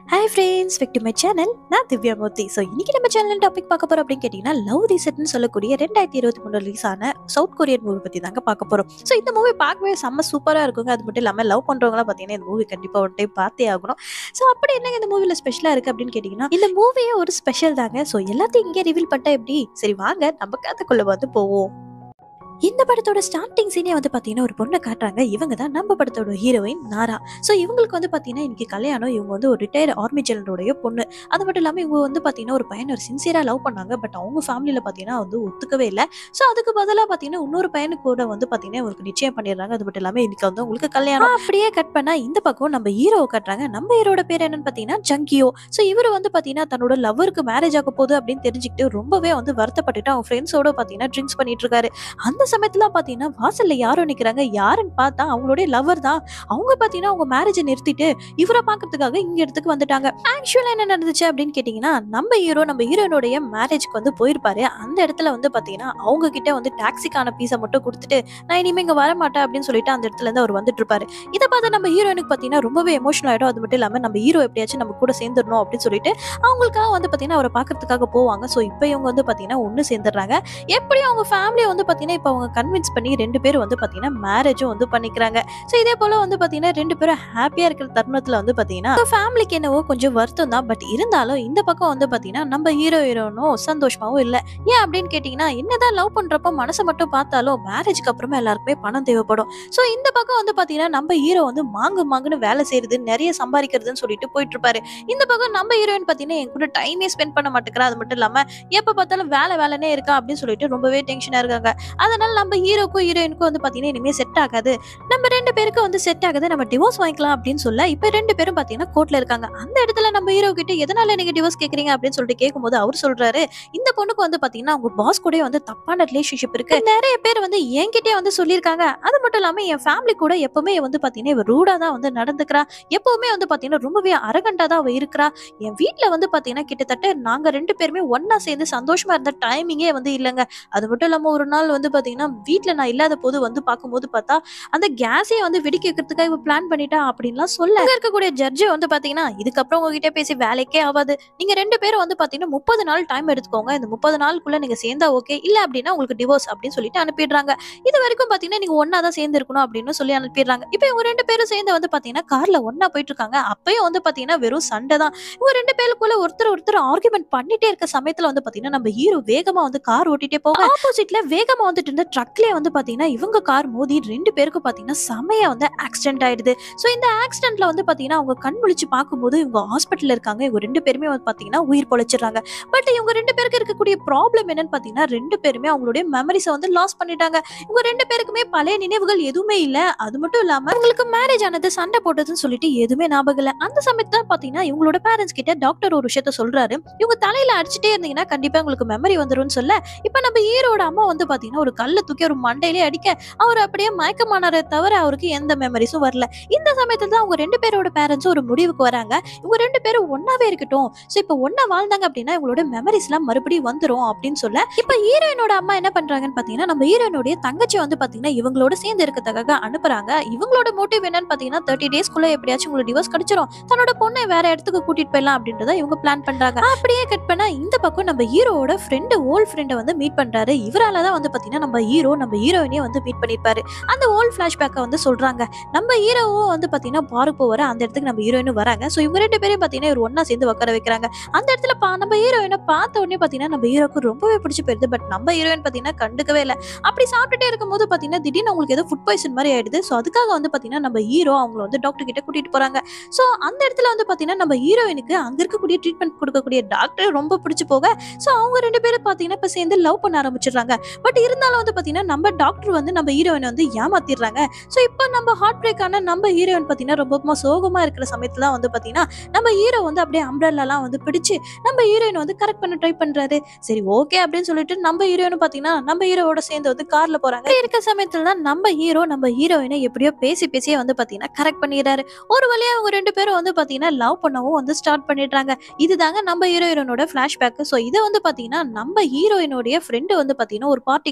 hi friends வெக் to my channel நான் திவ்யா மூர்த்தி so இன்னைக்கு நம்ம சேனல் டாபிக் பார்க்க போறோம் அப்படின்னு கேட்டிங்கன்னா லவ் ரீசெட்னு சொல்லக்கூடிய ரெண்டாயிரத்தி இருபத்தி மூணு ரிலீஸ் ஆன சவுத் கொரியன் மூவி பற்றி தாங்க பார்க்க போகிறோம் ஸோ இந்த மூவி பார்க்கவே செம்ம சூப்பராக இருக்குங்க அது மட்டும் இல்லாமல் லவ் பண்ணுறவங்களாம் பார்த்தீங்கன்னா இந்த மூவி கண்டிப்பாக ஒரு டைம் பார்த்தே ஆகணும் ஸோ அப்படி என்னங்க இந்த மூவியில் ஸ்பெஷலாக இருக்குது அப்படின்னு கேட்டிங்கன்னா இந்த மூவியே ஒரு ஸ்பெஷல் தாங்க ஸோ எல்லாத்தையும் இங்கே ரிவீல் பண்ணிட்டா எப்படி சரி வாங்க நம்ம கதைக்குள்ளே வந்து போவோம் இந்த படத்தோட ஸ்டார்டிங் சீனே வந்து பார்த்தீங்கன்னா ஒரு பொண்ணை காட்டுறாங்க இவங்க தான் நம்ம படத்தோட ஹீரோயின் நாரா ஸோ இவங்களுக்கு வந்து பார்த்தீங்கன்னா இன்னைக்கு கல்யாணம் இவங்க வந்து ஒரு ரிட்டையர்ட் ஆர்மி ஜெனரோடைய பொண்ணு அது மட்டும் இல்லாமல் இவங்க வந்து பார்த்தீங்கன்னா ஒரு பையனை ஒரு சின்சியராக லவ் பண்ணாங்க பட் அவங்க ஃபேமிலியில் பார்த்தீங்கன்னா வந்து ஒத்துக்கவே இல்லை ஸோ அதுக்கு பதிலாக பார்த்தீங்கன்னா இன்னொரு பையனுக்கு கூட வந்து பார்த்தீங்கன்னா இவருக்கு நிச்சயம் பண்ணிடுறாங்க அது மட்டும் இல்லாமல் இன்னைக்கு வந்து உங்களுக்கு கல்யாணம் அப்படியே கட் பண்ணால் இந்த பக்கம் நம்ம ஹீரோவை காட்டுறாங்க நம்ம ஹீரோட பேர் என்னன்னு பார்த்தீங்கன்னா ஜங்கியோ ஸோ இவர் வந்து பார்த்தீங்கன்னா தன்னோட லவ்வருக்கு மேரேஜ் ஆக போகுது அப்படின்னு தெரிஞ்சுக்கிட்டு ரொம்பவே வந்து வருத்தப்பட்டுட்டு அவங்க ஃப்ரெண்ட்ஸோட பார்த்தீங்கன்னா ட்ரிங்க்ஸ் பண்ணிட்டு இருக்காரு அந்த சமயத்துல பாத்தீங்கன்னா வாசல்ல யாரோ நிக்கிறாங்க யாருன்னு பார்த்தா அவங்களுடைய லவர் தான் அவங்க பாத்தீங்கன்னா அவங்க மேரேஜை நிறுத்திட்டு இவரை பாக்குறதுக்காக இங்க இடத்துக்கு வந்துட்டாங்க ஆக்சுவலா என்ன நடந்துச்சு அப்படின்னு கேட்டீங்கன்னா நம்ம ஹீரோ நம்ம ஹீரோனுடைய மேரேஜ்க்கு வந்து போயிருப்பாரு அந்த இடத்துல வந்து பாத்தீங்கன்னா அவங்க கிட்ட வந்து டாக்ஸிக்கான பீஸை மட்டும் கொடுத்துட்டு நான் இனிமே இங்க வர மாட்டேன் அப்படின்னு சொல்லிட்டு அந்த இடத்துல இருந்து அவர் வந்துட்டு இருப்பாரு இதை பார்த்து நம்ம ஹீரோயினுக்கு பாத்தீங்கன்னா ரொம்பவே எமோஷனல் ஆயிடும் அது மட்டும் இல்லாம நம்ம ஹீரோ எப்படியாச்சும் நம்ம கூட சேர்ந்துடணும் அப்படின்னு சொல்லிட்டு அவங்களுக்காக வந்து பாத்தீங்கன்னா அவரை பாக்குறதுக்காக போவாங்க ஸோ இப்போ இவங்க வந்து பாத்தீங்கன்னா ஒண்ணு சேர்ந்துடுறாங்க எப்படி அவங்க ஃபேமிலியை வந்து பாத்தீங்கன்னா இப்போ அவங்க கன்வின்ஸ் பண்ணி ரெண்டு பேரும் வந்து பாத்தீங்கன்னா மேரேஜும் வந்து பண்ணிக்கிறாங்க ஸோ இதே போல வந்து பாத்தீங்கன்னா ரெண்டு பேரும் ஹாப்பியா இருக்கிற தருணத்துல வந்து பாத்தீங்கன்னா ஃபேமிலிக்கு என்னவோ கொஞ்சம் வருத்தம் தான் பட் இருந்தாலும் இந்த பக்கம் வந்து பாத்தீங்கன்னா நம்ம ஹீரோ ஹீரோனும் சந்தோஷமாவும் இல்ல ஏன் அப்படின்னு கேட்டீங்கன்னா என்னதான் லவ் பண்றப்ப மனசை மட்டும் பார்த்தாலும் மேரேஜ்க்கு அப்புறமா எல்லாருக்குமே பணம் தேவைப்படும் ஸோ இந்த பக்கம் வந்து பாத்தீங்கன்னா நம்ம ஹீரோ வந்து மாங்கு மாங்குன்னு வேலை செய்யறது நிறைய சம்பாதிக்கிறதுன்னு சொல்லிட்டு போயிட்டு இருப்பாரு இந்த பக்கம் நம்ம ஹீரோயின் பாத்தீங்கன்னா என் கூட டைமே ஸ்பெண்ட் பண்ண மாட்டேங்கிறா அது மட்டும் இல்லாம எப்ப பார்த்தாலும் வேலை வேலைனே இருக்கா அப்படின்னு சொல்லிட்டு ரொம்பவே டென்ஷனா இருக்காங்க அதனால நம்ம ஹீரோக்கும் ஹீரோயினுக்கும் வந்து பாத்தீங்கன்னா இனிமே செட் ஆகாது நம்ம ரெண்டு பேருக்கும் வந்து செட் ஆகுது நம்ம டிவோர்ஸ் வாங்கிக்கலாம் அப்படின்னு சொல்ல இப்ப ரெண்டு பேரும் பாத்தீங்கன்னா கோர்ட்ல இருக்காங்க அந்த இடத்துல நம்ம ஹீரோ கிட்ட எதனால நீங்க டிவோர்ஸ் கேக்குறீங்க அப்படின்னு சொல்லிட்டு கேட்கும்போது அவர் சொல்றாரு இந்த பொண்ணுக்கு வந்து பாத்தீங்கன்னா அவங்க பாஸ் கூட வந்து தப்பான ரிலேஷன்ஷிப் இருக்கு நிறைய பேர் வந்து என்கிட்டயே வந்து சொல்லியிருக்காங்க அது மட்டும் இல்லாம என் ஃபேமிலி கூட எப்பவுமே வந்து பாத்தீங்கன்னா இவ ரூடா தான் வந்து நடந்துக்கிறா எப்பவுமே வந்து பாத்தீங்கன்னா ரொம்பவே அரகண்டா தான் அவ இருக்கிறா என் வீட்ல வந்து பாத்தீங்கன்னா கிட்டத்தட்ட நாங்க ரெண்டு பேருமே ஒண்ணா சேர்ந்து சந்தோஷமா இருந்த டைமிங்கே வந்து இல்லைங்க அது மட்டும் இல்லாம ஒரு நாள் வந்து பாத்தீங்கன்னா வீட்ல நான் இல்லாத போது வந்து பார்க்கும்போது பார்த்தா அந்த கேஸே வந்து வெடிக்க வைக்கிறதுக்காக இவ பிளான் பண்ணிட்டா அப்படின்லாம் சொல்ல அங்க இருக்கக்கூடிய ஜட்ஜு வந்து பாத்தீங்கன்னா இதுக்கப்புறம் உங்ககிட்ட பேசி வேலைக்கே ஆகாது நீங்க ரெண்டு பேரும் வந்து பாத்தீங்கன்னா முப்பது நாள் டைம் எடுத்துக்கோங்க இந்த முப்பது நாளுக்குள்ள நீங்க சேர்ந்தா ஓகே இல்ல அப்படின்னா உங்களுக்கு டிவோர்ஸ் அப்படின்னு சொல்லிட்டு அனுப்பிடுறாங்க இது வரைக்கும் பாத்தீங்கன்னா நீங்க ஒன்னா தான் சேர்ந்து இருக்கணும் அப்படின்னு சொல்லி அனுப்பிடுறாங்க இப்போ இவங்க ரெண்டு பேரும் சேர்ந்து வந்து பாத்தீங்கன்னா கார்ல ஒன்னா போயிட்டு இருக்காங்க அப்பயும் வந்து பாத்தீங்கன்னா வெறும் சண்டை தான் இவங்க ரெண்டு பேருக்குள்ள ஒருத்தர் ஒருத்தர் ஆர்குமெண்ட் பண்ணிட்டே இருக்க சமயத்துல வந்து பாத்தீங்கன்னா நம்ம ஹீரோ வேகமா வந்து கார் ஓட்டிட்டே போக ஆப்போசிட்ல வேகமா வந்துட்டு இருந்த ட்ரக்லயே வந்து பாத்தீங்கன்னா இவங்க கார் மோதி ரெண்டு பேருக்கும் பாத்தீங்கன்னா செமையா வந்து ஆக்சிடென்ட் ஆயிடுது சோ இந்த ஆக்சிடென்ட்ல வந்து பாத்தீங்கன்னா அவங்க கண் முழிச்சு பார்க்கும்போது இவங்க ஹாஸ்பிட்டல்ல இருக்காங்க இவங்க ரெண்டு பேருமே வந்து பாத்தீங்கன்னா உயிர் பொழைச்சிடுறாங்க பட் இவங்க ரெண்டு பேருக்கு இருக்கக்கூடிய ப்ராப்ளம் என்னன்னு பாத்தீங்கன்னா ரெண்டு பேருமே அவங்களுடைய மெமரிஸை வந்து லாஸ் பண்ணிட்டாங்க இவங்க ரெண்டு பேருக்குமே பழைய நினைவுகள் எதுவுமே இல்ல அது மட்டும் இல்லாம உங்களுக்கு மேரேஜ் ஆனது சண்டை போட்டதுன்னு சொல்லிட்டு எதுவுமே ஞாபகம் இல்ல அந்த சமயத்துல பாத்தீங்கன்னா இவங்களோட பேரண்ட்ஸ் கிட்ட டாக்டர் ஒரு விஷயத்த சொல்றாரு இவங்க தலையில அடிச்சுட்டே இருந்தீங்கன்னா கண்டிப்பா உங்களுக்கு மெமரி வந்துரும்னு சொல்ல இப்ப நம்ம ஹீரோட அம்மா வந்து பாத்தீங்கன்னா ஒரு கல்ல தூக்கி ஒரு மண்டையிலே அடிக்க அவர் அப்படியே மயக்கமானாரே தவிர அவருக்கு எந்த மெமரிஸும் வரல இந்த சமயத்துல தான் அவங்க ரெண்டு பேரோட பேரண்ட்ஸும் ஒரு முடிவுக்கு வராங்க இவங்க ரெண்டு பேரும் ஒன்னாவே இருக்கட்டும் சோ இப்ப ஒன்னா வாழ்ந்தாங்க அப்படின்னா இவங்களோட மெமரிஸ் எல்லாம் மறுபடியும் வந்துரும் அப்படின்னு சொல்ல இப்ப ஹீரோயினோட அம்மா என்ன பண்றாங்கன்னு பாத்தீங்கன்னா நம்ம ஹீரோயினுடைய தங்கச்சி வந்து பாத்தீங்கன்னா இவங்களோட சேர்ந்து இருக்கிறதுக்காக அனுப்புறாங்க இவங்களோட மோட்டிவ் என்னன்னு பாத்தீங்கன்னா தேர்ட்டி டேஸ்க்குள்ள எப்படியாச்சும் உங்களுக்கு டிவோர்ஸ் கிடைச்சிரும் தன்னோட பொண்ணை வேற இடத்துக்கு கூட்டிட்டு போயிடலாம் அப்படின்றத இவங்க பிளான் பண்றாங்க அப்படியே கட் பண்ணா இந்த பக்கம் நம்ம ஹீரோவோட ஃப்ரெண்டு ஓல்ட் ஃப்ரெண்டை வந்து மீட் பண்றாரு இவரால தான் வந்து பாத்தீங்கன்னா நம்ம ஹீரோ நம்ம ஹீரோயினையும் வந்து மீட் பண்ணிருப்பாரு அந்த ஓல்ட் பிளாஷ்பேக்கை வந்து சொல்றாங்க நம்ம ஹீரோவும் வந்து பாத்தீங்கன்னா பாருக்கு போவாரு அந்த இடத்துக்கு நம்ம ஹீரோயினும் வராங்க சோ இவங்க ரெண்டு பேரும் பாத்தீங்கன்னா இவர் ஒண்ணா சேர்ந்து உட்கார வைக்கிறாங்க அந்த இடத்துல பா நம்ம ஹீரோயினை பார்த்த உடனே பாத்தீங்கன்னா நம்ம ஹீரோக்கு ரொம்பவே பிடிச்சு போயிருது பட் நம்ம ஹீரோயின் பாத்தீங்கன்னா கண்டுக்கவே இல்லை அப்படி சாப்பிட்டுட்டே இருக்கும்போது பாத்தீங்கன்னா திடீர்னு அவங்களுக்கு ஏதோ ஃபுட் பாய்சன் மாதிரி ஆயிடுது ஸோ அதுக்காக வந்து பாத்தீங்கன்னா நம்ம ஹீரோ அவங்கள வந்து டாக்டர் கிட்ட கூட்டிட்டு போறாங்க ஸோ அந்த இடத்துல வந்து பாத்தீங்கன்னா நம்ம ஹீரோயினுக்கு அங்க இருக்கக்கூடிய ட்ரீட்மெண்ட் கொடுக்கக்கூடிய டாக்டர் ரொம்ப பிடிச்சு போக ஸோ அவங்க ரெண்டு பேரும் பாத்தீங்கன்னா இப்ப சேர்ந்து லவ் பண்ண ஆரம்பிச்சிடுறாங்க பட் இருந்தாலும் வந்து பாத்தீங்கன்னா நம்ம டாக்டர் வந்து நம்ம ஹீரோயினை வந்து ஏமாத்திடுறாங்க ஸோ இப்போ நம்ம ஹார்ட் பிரேக் ஆன நம்ம ஹீரோயின் பாத்தீங்கன்னா ரொம்ப சோகமா இருக்கிற சமயத்துல தான் வந்து பாத்தீங்கன்னா நம்ம ஹீரோ வந்து அப்படியே அம்ப்ரெல்லாம் வந்து பிடிச்சு நம்ம ஹீரோயின் வந்து கரெக்ட் பண்ண ட்ரை பண்றாரு சரி ஓகே அப்படின்னு சொல்லிட்டு நம்ம ஹீரோயின் பாத்தீங்கன்னா நம்ம ஹீரோவோட சேர்ந்து வந்து கார்ல போறாங்க இப்படி இருக்க சமயத்துல தான் நம்ம ஹீரோ நம்ம ஹீரோயினை எப்படியோ பேசி பேசியே வந்து பாத்தீங்கன்னா கரெக்ட் பண்ணிடுறாரு ஒரு வழியா அவங்க ரெண்டு பேரும் வந்து பாத்தீங்கன்னா லவ் பண்ணவும் வந்து ஸ்டார்ட் பண்ணிடுறாங்க இதுதாங்க நம்ம ஹீரோயினோட பிளாஷ்பேக் ஸோ இதை வந்து பாத்தீங்கன்னா நம்ம ஹீரோயினுடைய ஃப்ரெண்டு வந்து பாத்தீங்கன்னா ஒரு பார்ட்டிக்கு போகும்போது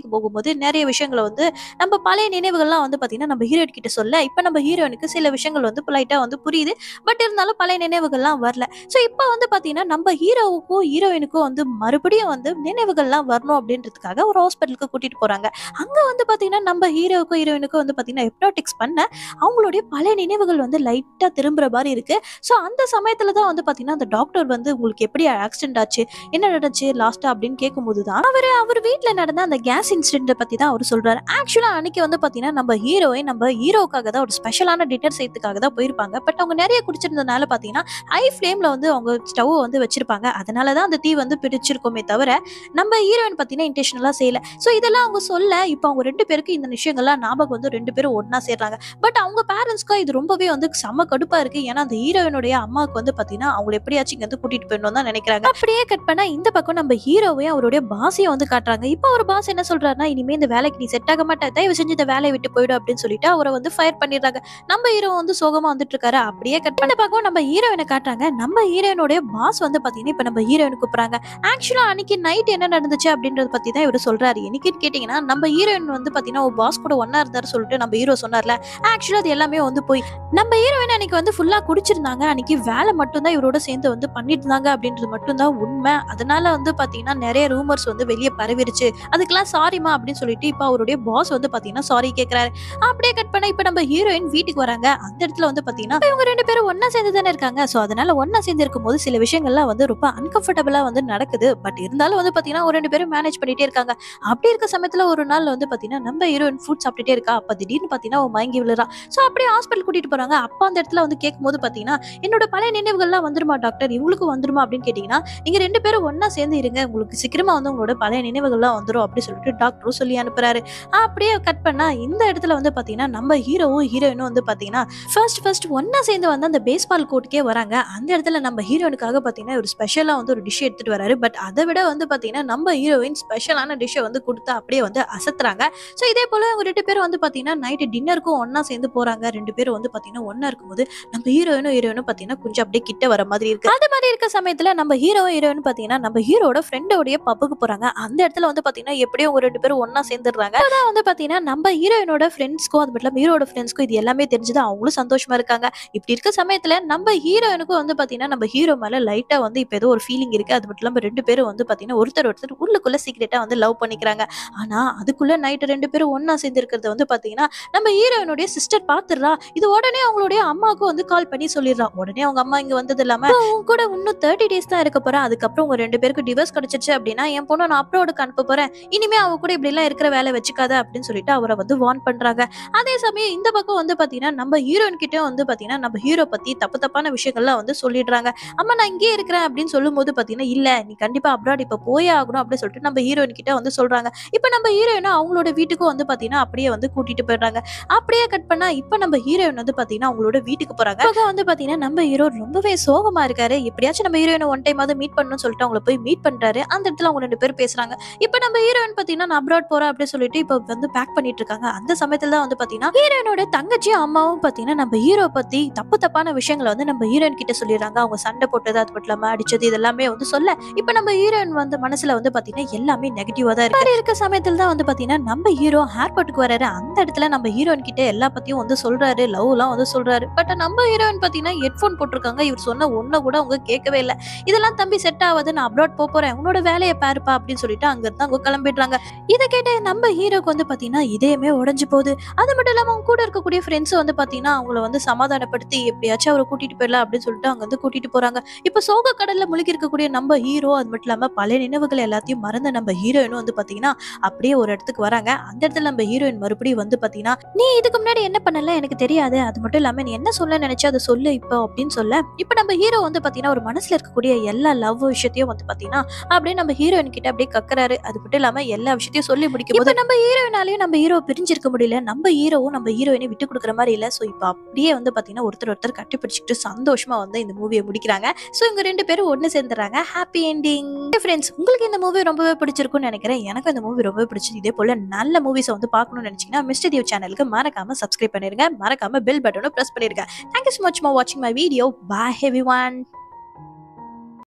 இருக்கும்போது நிறைய விஷயங்கள வந்து நம்ம பழைய நினைவுகள்லாம் வந்து பார்த்தீங்கன்னா நம்ம ஹீரோயின் கிட்ட சொல்ல இப்போ நம்ம ஹீரோயினுக்கு சில விஷயங்கள் வந்து லைட்டாக வந்து புரியுது பட் இருந்தாலும் பழைய நினைவுகள்லாம் வரல ஸோ இப்போ வந்து பார்த்தீங்கன்னா நம்ம ஹீரோவுக்கும் ஹீரோயினுக்கும் வந்து மறுபடியும் வந்து நினைவுகள்லாம் வரணும் அப்படின்றதுக்காக ஒரு ஹாஸ்பிட்டலுக்கு கூட்டிட்டு போறாங்க அங்க வந்து பார்த்தீங்கன்னா நம்ம ஹீரோவுக்கும் ஹீரோயினுக்கும் வந்து பார்த்தீங்கன்னா ஹிப்னாட்டிக்ஸ் பண்ண அவங்களுடைய பழைய நினைவுகள் வந்து லைட்டாக திரும்புற மாதிரி இருக்கு ஸோ அந்த சமயத்துல தான் வந்து பார்த்தீங்கன்னா அந்த டாக்டர் வந்து உங்களுக்கு எப்படி ஆக்சிடென்ட் ஆச்சு என்ன நடந்துச்சு லாஸ்டா அப்படின்னு கேட்கும்போது தான் அவர் அவர் வீட்டில் நடந்த அந்த கேஸ் இன்சிடென்ட்டை பத்தி தான் அவர் சொல்றாரு ஆக்சுவலா அன்னைக்கு வந்து பார்த்தீங்கன்னா நம்ம ஹீரோவை நம்ம ஹீரோவுக்காக தான் ஒரு ஸ்பெஷலான டின்னர் செய்யறதுக்காக தான் போயிருப்பாங்க பட் அவங்க நிறைய குடிச்சிருந்ததுனால பார்த்தீங்கன்னா ஹை ஃப்ளேம்ல வந்து அவங்க ஸ்டவ் வந்து வச்சிருப்பாங்க அதனால தான் அந்த தீ வந்து பிடிச்சிருக்கோமே தவிர நம்ம ஹீரோயின் பார்த்தீங்கன்னா இன்டென்ஷனலாக செய்யல ஸோ இதெல்லாம் அவங்க சொல்ல இப்போ அவங்க ரெண்டு பேருக்கு இந்த விஷயங்கள்லாம் ஞாபகம் வந்து ரெண்டு பேரும் ஒண்ணா சேர்றாங்க பட் அவங்க பேரண்ட்ஸ்க்கு இது ரொம்பவே வந்து செம்ம கடுப்பா இருக்கு ஏன்னா அந்த ஹீரோயினுடைய அம்மாவுக்கு வந்து பார்த்தீங்கன்னா அவங்களை எப்படியாச்சும் இங்க வந்து கூட்டிட்டு போயிடணும் தான் நினைக்கிறாங்க அப்படியே கட் பண்ணா இந்த பக்கம் நம்ம ஹீரோவையும் அவருடைய பாஸையும் வந்து காட்டுறாங்க இப்போ அவர் பாஸ் என்ன சொல்றாருன்னா இனிமே இந்த வேலைக்கு நீ செட் ஆக மாட்டே தயவு செஞ்சு இந்த வேலையை விட்டு போயிடும் அப்படின்னு சொல்லிட்டு அவரை வந்து ஃபயர் பண்ணிடுறாங்க நம்ம ஹீரோ வந்து சோகமா வந்துட்டு இருக்காரு அப்படியே கட் பண்ண பக்கம் நம்ம ஹீரோயினை காட்டுறாங்க நம்ம ஹீரோயினுடைய பாஸ் வந்து பாத்தீங்கன்னா இப்ப நம்ம ஹீரோயின் கூப்பிடுறாங்க ஆக்சுவலா அன்னைக்கு நைட் என்ன நடந்துச்சு அப்படின்றத பத்தி தான் இவர் சொல்றாரு என்னைக்குன்னு கேட்டீங்கன்னா நம்ம ஹீரோயின் வந்து பாத்தீங்கன்னா ஒரு பாஸ் கூட ஒன்னா இருந்தாரு சொல்லிட்டு நம்ம ஹீரோ சொன்னார்ல ஆக்சுவலா அது எல்லாமே வந்து போய் நம்ம ஹீரோயின் அன்னைக்கு வந்து ஃபுல்லா குடிச்சிருந்தாங்க அன்னைக்கு வேலை மட்டும் தான் இவரோட சேர்ந்து வந்து பண்ணிட்டு இருந்தாங்க அப்படின்றது மட்டும் தான் உண்மை அதனால வந்து பாத்தீங்கன்னா நிறைய ரூமர்ஸ் வந்து வெளியே பரவிருச்சு அதுக்கெல்லாம் சாரிமா அப்படின்னு சொல்லிட்டு இப்ப அவருடைய பாஸ் வந்து பாத்தீங்கன்னா சாரி கேக்குறாரு அப்படியே கட் பண்ண இப்ப நம்ம ஹீரோயின் வீட்டுக்கு வராங்க அந்த இடத்துல வந்து பாத்தீங்கன்னா இவங்க ரெண்டு பேரும் ஒன்னா சேர்ந்து தானே இருக்காங்க சோ அதனால ஒன்னா சேர்ந்து இருக்கும்போது சில விஷயங்கள்லாம் வந்து ரொம்ப அன்கம்ஃபர்டபுளா வந்து நடக்குது பட் இருந்தாலும் வந்து பாத்தீங்கன்னா ஒரு ரெண்டு பேரும் மேனேஜ் பண்ணிட்டே இருக்காங்க அப்படி இருக்க சமயத்துல ஒரு நாள் வந்து பாத்தீங்கன்னா நம்ம ஹீரோயின் ஃபுட் சாப்பிட்டுட்டே இருக்கா அப்ப திடீர்னு பாத்தீங்கன்னா அவ மயங்கி விழுறா சோ அப்படியே ஹாஸ்பிட்டல் கூட்டிட்டு போறாங்க அப்ப அந்த இடத்துல வந்து கேட்கும்போது பாத்தீங்கன்னா என்னோட பழைய நினைவுகள்லாம் வந்துருமா டாக்டர் இவங்களுக்கு வந்துருமா அப்படின்னு கேட்டீங்கன்னா நீங்க ரெண்டு பேரும் ஒன்னா சேர்ந்து இருங்க உங்களுக்கு சீக்கிரமா வந்து உங்களோட பழைய நினைவுகள்லாம் வந்துரும் அப்படி சொல்லிட்டு டாக்டரும் சொல்லி அனுப்புறாரு அப்படியே கட் பண்ணா இந்த இடத்துல வந்து பாத்தீங்கன்னா நம்ம ஹீரோவும் ஹீரோயினும் வந்து பாத்தீங்கன்னா ஃபர்ஸ்ட் ஃபர்ஸ்ட் ஒன்னா சேர்ந்து வந்து அந்த பேஸ்பால் கோர்ட்டுக்கே வராங்க அந்த இடத்துல நம்ம ஹீரோயினுக்காக பாத்தீங்கன்னா ஒரு ஸ்பெஷலா வந்து ஒரு டிஷ் எடுத்துட்டு வராரு பட் அதை விட வந்து பாத்தீங்கன்னா நம்ம ஹீரோயின் ஸ்பெஷலான டிஷ்ஷை வந்து கொடுத்து அப்படியே வந்து அசத்துறாங்க ஸோ இதே போல அவங்க ரெண்டு பேரும் வந்து பாத்தீங்கன்னா நைட்டு டின்னருக்கும் ஒன்னா சேர்ந்து போறாங்க ரெண்டு பேரும் வந்து பாத்தீங்கன்னா ஒன்னா இருக்கும்போது நம்ம ஹீரோயினும் ஹீரோயினும் பாத்தீங்கன்னா கொஞ்சம் அப்படியே கிட்ட வர மாதிரி இருக்கு அது மாதிரி இருக்க சமயத்துல நம்ம ஹீரோ ஹீரோயின் பாத்தீங்கன்னா நம்ம ஹீரோட ஃப்ரெண்டோடைய பப்புக்கு போறாங்க அந்த இடத்துல வந்து பாத்தீங்கன்னா எப்படியும் அவங்க ரெண்டு பேரும் ஒன்னா சேர்ந்துடுறாங்க அதான் வந்து பாத்தீங்கன்னா நம்ம ஹீரோயினோட ஃப்ரெண்ட்ஸ்க்கும் அது மட்டும் இல்லாம ஹீரோட ஃப்ரெண்ட்ஸ்க்கும் இது எல்லாமே தெரிஞ்சது அவங்களும் சந்தோஷமா இருக்காங்க இப்படி இருக்க சமயத்துல நம்ம ஹீரோயினுக்கும் வந்து பாத்தீங்கன்னா நம்ம ஹீரோ மேல லைட்டா வந்து இப்ப ஏதோ ஒரு ஃபீலிங் இருக்கு அது மட்டும் இல்லாம ரெண்டு பேரும் வந்து பாத்தீங்கன்னா ஒருத்தர் ஒருத்தர் உள்ளுக்குள்ள சீக்கிரட்டா வந்து லவ் பண்ணிக்கிறாங்க ஆனா அதுக்குள்ள நைட்டு ரெண்டு பேரும் ஒன்னா சேர்ந்து இருக்கிறது வந்து பாத்தீங்கன்னா நம்ம ஹீரோயினுடைய சிஸ்டர் பாத்துடுறா இது உடனே அவங்களுடைய அம்மாவுக்கும் வந்து கால் பண்ணி சொல்லிடுறா உடனே அவங்க அம்மா இங்க வந்தது இல்லாம "இப்போ உன் கூட இன்னும் தேர்ட்டி டேஸ் தான் இருக்க போறேன் அதுக்கப்புறம் உங்க ரெண்டு பேருக்கு டிவோர்ஸ் கிடைச்சிச்சு அப்படின்னா என் பொண்ணை நான் அப்ரோடுக்கு அனுப்ப போறேன் இனிமே அவ கூட இப்படி எல்லாம் இருக்கிற வேலை வச்சுக்காத அப்படின்னு சொல்லிட்டு அவரை வந்து வார்ன் பண்றாங்க அதே சமயம் இந்த பக்கம் வந்து பாத்தீங்கன்னா நம்ம ஹீரோயின் கிட்ட வந்து பாத்தீங்கன்னா நம்ம ஹீரோ பத்தி தப்பு தப்பான விஷயங்கள்லாம் வந்து சொல்லிடுறாங்க அம்மா நான் இங்கே இருக்கிறேன் அப்படின்னு சொல்லும்போது பாத்தீங்கன்னா இல்ல நீ கண்டிப்பா அப்ராட் இப்ப போயே ஆகணும் அப்படின்னு சொல்லிட்டு நம்ம ஹீரோயின் கிட்ட வந்து சொல்றாங்க இப்ப நம்ம ஹீரோயினும் அவங்களோட வீட்டுக்கும் வந்து பாத்தீங்கன்னா அப்படியே வந்து கூட்டிட்டு போயிடுறாங்க அப்படியே கட் பண்ணா இப்ப நம்ம ஹீரோயின் வந்து பாத்தீங்கன்னா அவங்களோட வீட்டுக்கு போறாங்க அப்ப வந்து பாத்தீங்கன்னா நம்ம ஹீரோ ரொம்பவே சோகமா இருக்காரு எப்படியாச்சும் நம்ம ஹீரோயினை ஒன் டைம் வந்து மீட் பண்ணணும்னு சொல்லிட்டு அவங்கள போய் மீட் பண்றாரு அந்த இடத்துல அவங்க ரெண்டு பேரும் பேசுறாங்க இப்ப நம்ம ஹீரோயின் பாத்தீங்கன்னா நான் அப்ராட் போறேன் அப்படின்னு சொல்லிட்டு இப்ப வந்து பேக் பண்ணிட்டு இருக்காங்க அந்த சமயத்துல தான் வந்து பாத்தீங்கன்னா ஹீரோயினோட தங்கச்சியும் அம்மாவும் பாத்தீங்கன்னா நம்ம ஹீரோ பத்தி தப்பு தப்பான விஷயங்களை வந்து நம்ம ஹீரோயின் கிட்ட சொல்லிடுறாங்க அவங்க சண்டை போட்டது அது மட்டும் இல்லாம அடிச்சது இதெல்லாமே வந்து சொல்ல இப்ப நம்ம ஹீரோயின் வந்து மனசுல வந்து பாத்தீங்கன்னா எல்லாமே நெகட்டிவா தான் இருக்கு மாதிரி இருக்க சமயத்துல தான் வந்து பாத்தீங்கன்னா நம்ம ஹீரோ ஏர்போர்ட்டுக்கு வராரு அந்த இடத்துல நம்ம ஹீரோயின் கிட்ட எல்லா பத்தியும் வந்து சொல்றாரு லவ் எல்லாம் வந்து சொல்றாரு பட் நம்ம ஹீரோயின் பாத்தீங்கன்னா ஹெட்போன் போட்டிருக்காங்க இவர் சொன்ன ஒண்ணு கூட அவங்க கேட்கவே இல்லை இதெல்லாம் தம்பி செட் ஆகாது நான் அப்ராட் போக போறேன் உன்னோட வேலையை பாருப்பா அப்படின்னு சொல்லிட்டு அங்க இருந்து அவங்க கிளம்பிடுறாங்க இதை கேட்ட நம்ம ஹீரோக்கு வந்து பாத்தீங்கன்னா இதயமே உடைஞ்சு போகுது அது மட்டும் இல்லாம அவங்க கூட இருக்கக்கூடிய ஃப்ரெண்ட்ஸ் வந்து பாத்தீங்கன்னா அவங்கள வந்து சமாதானப்படுத்தி எப்படியாச்சும் அவரை கூட்டிட்டு போயிடலாம் அப்படின்னு சொல்லிட்டு அங்க வந்து கூட்டிட்டு போறாங்க இப்ப சோக கடல்ல முழுகி இருக்கக்கூடிய நம்ம ஹீரோ அது மட்டும் இல்லாம பழைய நினைவுகள் எல்லாத்தையும் மறந்த நம்ம ஹீரோயினும் வந்து பாத்தீங்கன்னா அப்படியே ஒரு இடத்துக்கு வராங்க அந்த இடத்துல நம்ம ஹீரோயின் மறுபடியும் வந்து பாத்தீங்கன்னா நீ இதுக்கு முன்னாடி என்ன பண்ணல எனக்கு தெரியாது அது மட்டும் இல்லாம நீ என்ன சொல்ல நினைச்சா அதை சொல்லு இப்போ அப்படின்னு சொல்ல இப்ப நம்ம ஹீரோ வந்து பாத்தீங்கன்னா ஒரு மனசுல இருக்கக்கூடிய எல்லா லவ் விஷயத்தையும் வந்து பாத்தீங்கன்னா அப்படியே நம்ம ஹீரோயின் கிட்ட அப்படியே கக்குறாரு அது மட்டும் இல்லாம எல்லா விஷயத்தையும் சொல்லி முடிக்கும் போது நம்ம ஹீரோயினாலையும் நம்ம ஹீரோ பிரிஞ்சிருக்க முடியல நம்ம ஹீரோவும் நம்ம ஹீரோயினை விட்டு கொடுக்குற மாதிரி இல்ல சோ இப்போ அப்படியே வந்து பாத்தீங்கன்னா ஒருத்தர் ஒருத்தர் கட்டி பிடிச்சிக்கிட்டு சந்தோஷமா வந்து இந்த மூவியை முடிக்கிறாங்க சோ இவங்க ரெண்டு பேரும் ஒண்ணு சேர்ந்துறாங்க ஹாப்பி எண்டிங் ஃப்ரெண்ட்ஸ் உங்களுக்கு இந்த மூவி ரொம்பவே பிடிச்சிருக்கும்னு நினைக்கிறேன் எனக்கு இந்த மூவி ரொம்பவே பிடிச்சது இதே போல நல்ல மூவிஸை வந்து பார்க்கணும்னு நினைச்சீங்கன்னா மிஸ்டர் தேவ் சேனலுக்கு மறக்காம சப்ஸ்கிரைப் பண்ணிருங்க மறக்காம பெல் பட்டனும் பிரஸ் பண்ணிருங்க thank you so much for watching my video bye everyone